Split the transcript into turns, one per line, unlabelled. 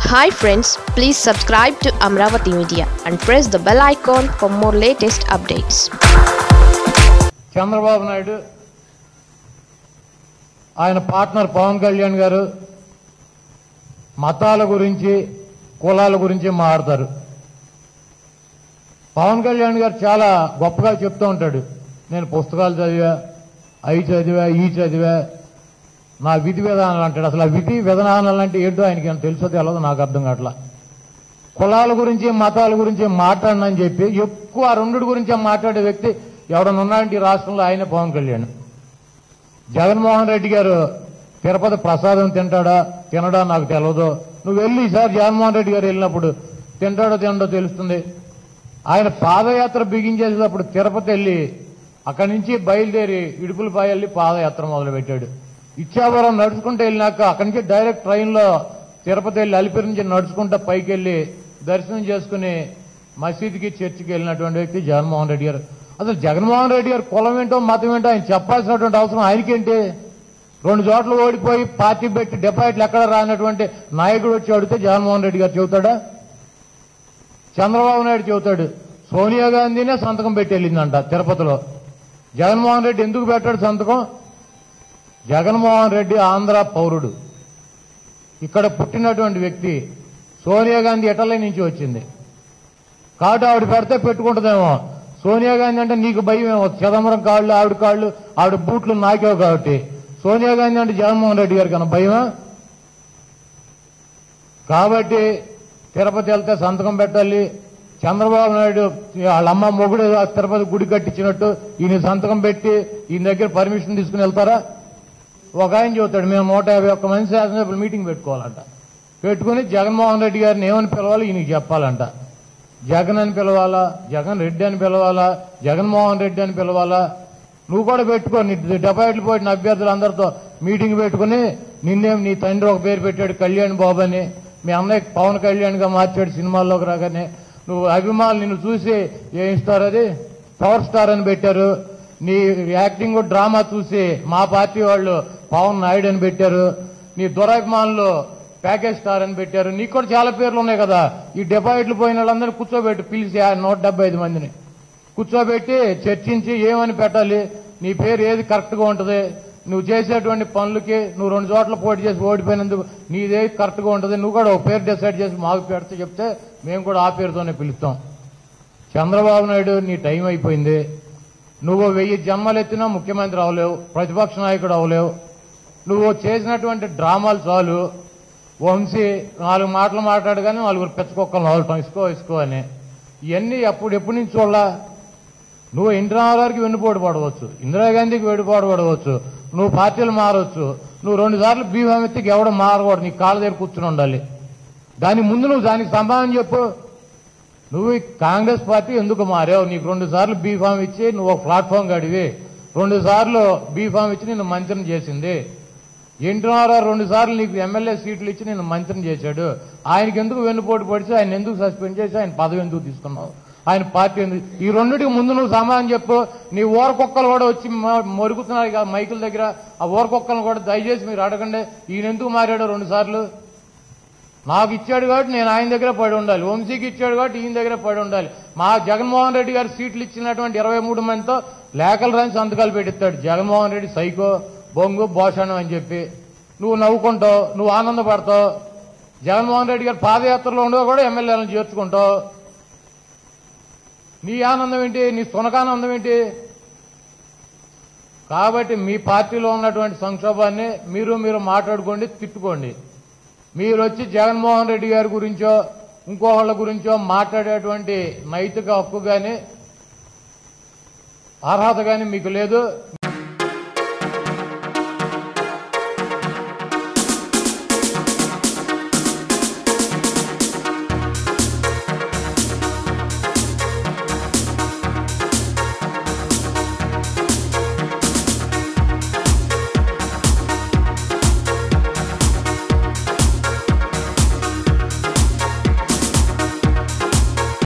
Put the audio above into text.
hi friends please subscribe to Amaravati media and press the bell icon for more latest updates
Chandrababu Naidu ఆయన partner Pawan Kalyan గారు మతాల గురించి కులాల గురించి మాట్లాడతారు పవన్ కళ్యాణ్ గారు చాలా గొప్పగా చెప్తూ ఉంటాడు నేను పుస్తకాలు చదివా అవి చదివా ఈ చదివా నా విధి విధానాలు అంటాడు అసలు ఆ విధి విధానాలు అంటే ఏంటో ఆయనకి ఏమైనా తెలుసో తెలియదు నాకు అర్థం కావట్లా కులాల గురించి మతాల గురించి మాట్లాడనని చెప్పి ఎక్కువ ఆ రెండు గురించి మాట్లాడే వ్యక్తి ఎవడన్నా ఉన్నాడంటే ఈ రాష్ట్రంలో ఆయన పవన్ కళ్యాణ్ జగన్మోహన్ రెడ్డి గారు తిరుపతి ప్రసాదం తింటాడా తినడా నాకు తెలియదు నువ్వు వెళ్ళి ఈసారి జగన్మోహన్ రెడ్డి గారు వెళ్ళినప్పుడు తింటాడో తినడో తెలుస్తుంది ఆయన పాదయాత్ర బిగించేసేటప్పుడు తిరుపతి వెళ్ళి అక్కడి నుంచి బయలుదేరి ఇడుపులపాయ వెళ్ళి పాదయాత్ర మొదలుపెట్టాడు ఇచ్చాపురం నడుచుకుంటూ వెళ్ళినాక అక్కడి నుంచి డైరెక్ట్ ట్రైన్లో తిరుపతి వెళ్ళి అలిపిరి నుంచి నడుచుకుంటూ పైకి వెళ్ళి దర్శనం చేసుకుని మసీదుకి చర్చికి వెళ్ళినటువంటి వ్యక్తి జగన్మోహన్ రెడ్డి గారు అసలు జగన్మోహన్ రెడ్డి గారు కులం ఏంటో మతం ఏంటో ఆయన చెప్పాల్సినటువంటి అవసరం ఆయనకేంటి రెండు చోట్ల ఓడిపోయి పార్టీ పెట్టి డిపాజిట్లు ఎక్కడ రానటువంటి నాయకుడు వచ్చి అడిగితే జగన్మోహన్ రెడ్డి గారు చెబుతాడా చంద్రబాబు నాయుడు చెబుతాడు సోనియా గాంధీనే సంతకం పెట్టి వెళ్ళిందంట తిరుపతిలో జగన్మోహన్ రెడ్డి ఎందుకు పెట్టాడు సంతకం జగన్మోహన్ రెడ్డి ఆంధ్ర పౌరుడు ఇక్కడ పుట్టినటువంటి వ్యక్తి సోనియా గాంధీ ఇటలీ నుంచి వచ్చింది కాబట్టి ఆవిడ పెడితే పెట్టుకుంటుందేమో సోనియా గాంధీ అంటే నీకు భయం ఏమో చిదంబరం కాళ్ళు ఆవిడ కాళ్ళు ఆవిడ బూట్లు నాకేవు కాబట్టి సోనియా గాంధీ అంటే జగన్మోహన్ రెడ్డి గారికి అన్న భయమా కాబట్టి తిరుపతి వెళ్తే సంతకం పెట్టాలి చంద్రబాబు నాయుడు వాళ్ళ అమ్మ మొగుడు ఆ తిరుపతి గుడి కట్టించినట్టు ఈయన సంతకం పెట్టి ఈయన దగ్గర పర్మిషన్ తీసుకుని వెళ్తారా ఒక ఆయన చెబుతాడు మేము నూట యాభై ఒక్క మంది శాసనసభ్యులు మీటింగ్ పెట్టుకోవాలంట పెట్టుకుని జగన్మోహన్ రెడ్డి గారిని ఏమని పిలవాలి ఈయనకి చెప్పాలంట జగన్ అని పిలవాలా జగన్ రెడ్డి అని పిలవాలా జగన్మోహన్ రెడ్డి అని పిలవాలా నువ్వు కూడా పెట్టుకో నీ డిపాజిట్లు పోయిన అభ్యర్థులు అందరితో మీటింగ్ పెట్టుకుని నిన్నేం నీ తండ్రి ఒక పేరు పెట్టాడు కళ్యాణ్ బాబు అని మీ అన్నయ్య పవన్ కళ్యాణ్గా మార్చాడు సినిమాల్లోకి రాగానే నువ్వు అభిమానులు నిన్ను చూసి ఏం ఇస్తారు అది పవర్ స్టార్ అని పెట్టారు నీ యాక్టింగ్ డ్రామా చూసి మా పార్టీ వాళ్ళు పవన్ నాయుడు అని పెట్టారు నీ దురాభిమానులు ప్యాకేజ్ స్టార్ అని పెట్టారు నీకు కూడా చాలా పేర్లు ఉన్నాయి కదా ఈ డిపాజిట్లు పోయిన వాళ్ళందరినీ కూర్చోబెట్టి పిలిచి ఆ నూట డెబ్బై ఐదు మందిని కూర్చోబెట్టి చర్చించి ఏమని పెట్టాలి నీ పేరు ఏది కరెక్ట్గా ఉంటుంది నువ్వు చేసేటువంటి పనులకి నువ్వు రెండు చోట్ల పోటీ చేసి ఓడిపోయినందుకు నీదేది కరెక్ట్గా ఉంటుంది నువ్వు కూడా ఒక పేరు డిసైడ్ చేసి మాకు పెడితే చెప్తే మేము కూడా ఆ పేరుతోనే పిలుస్తాం చంద్రబాబు నాయుడు నీ టైం అయిపోయింది నువ్వు వెయ్యి జన్మలు ఎత్తినా ముఖ్యమంత్రి అవలేవు ప్రతిపక్ష నాయకుడు అవలేవు నువ్వు చేసినటువంటి డ్రామాలు చాలు వంశీ నాలుగు మాటలు మాట్లాడు కానీ నలుగురు పెచ్చకొక్కలు వదలటం ఇసుకో ఇసుకో అని ఇవన్నీ ఎప్పుడు ఎప్పటి నుంచి చూడాల నువ్వు ఇంద్రాగారికి వెన్నుపోటు పడవచ్చు ఇందిరాగాంధీకి వెన్నుపోటు పడవచ్చు నువ్వు పార్టీలు మారవచ్చు నువ్వు రెండు సార్లు బీఫామ్ ఎత్తికి ఎవడం మారకూడదు నీ కాళ్ళ దగ్గర కూర్చుని ఉండాలి దాని ముందు నువ్వు దానికి సమాధానం చెప్పు నువ్వు ఈ కాంగ్రెస్ పార్టీ ఎందుకు మారావు నీకు రెండు సార్లు బీఫామ్ ఇచ్చి నువ్వు ఒక ప్లాట్ఫామ్ గడివి రెండు సార్లు బీఫామ్ ఇచ్చి నిన్ను మంత్రిని చేసింది ఎన్టీఆర్ రెండు సార్లు నీకు ఎమ్మెల్యే సీట్లు ఇచ్చి నిన్ను మంత్రిని చేశాడు ఆయనకి ఎందుకు వెన్నుపోటు పడిచి ఆయన ఎందుకు సస్పెండ్ చేసి ఆయన పదవి ఎందుకు తీసుకున్నావు ఆయన పార్టీ ఎందుకు ఈ రెండింటికి ముందు నువ్వు సమాధానం చెప్పు నీ ఊరకొక్కలు కూడా వచ్చి మ- మొరుగుతున్నారు ఇక మైకుల దగ్గర ఆ ఊరకొక్కలను కూడా దయచేసి మీరు అడగండి ఈయన ఎందుకు మారాడు రెండు సార్లు నాకు ఇచ్చాడు కాబట్టి నేను ఆయన దగ్గర పడి ఉండాలి వంశీకి ఇచ్చాడు కాబట్టి ఈయన దగ్గర పడి ఉండాలి మా జగన్మోహన్ రెడ్డి గారు సీట్లు ఇచ్చినటువంటి ఇరవై మూడు మందితో లేఖలు రాని సంతకాలు పెట్టిస్తాడు జగన్మోహన్ రెడ్డి సైకో బొంగు భోషణం అని చెప్పి నువ్వు నవ్వుకుంటావు నువ్వు ఆనందపడతావు జగన్మోహన్ రెడ్డి గారు పాదయాత్రలో ఉండగా కూడా ఎమ్మెల్యేలను చేర్చుకుంటావు నీ ఆనందం ఏంటి నీ సునకానందం ఏంటి కాబట్టి మీ పార్టీలో ఉన్నటువంటి సంక్షోభాన్ని మీరు మీరు మాట్లాడుకోండి తిట్టుకోండి మీరు వచ్చి జగన్మోహన్ రెడ్డి గారి గురించో ఇంకో వాళ్ళ గురించో మాట్లాడేటువంటి నైతిక హక్కు కానీ అర్హత కానీ మీకు లేదు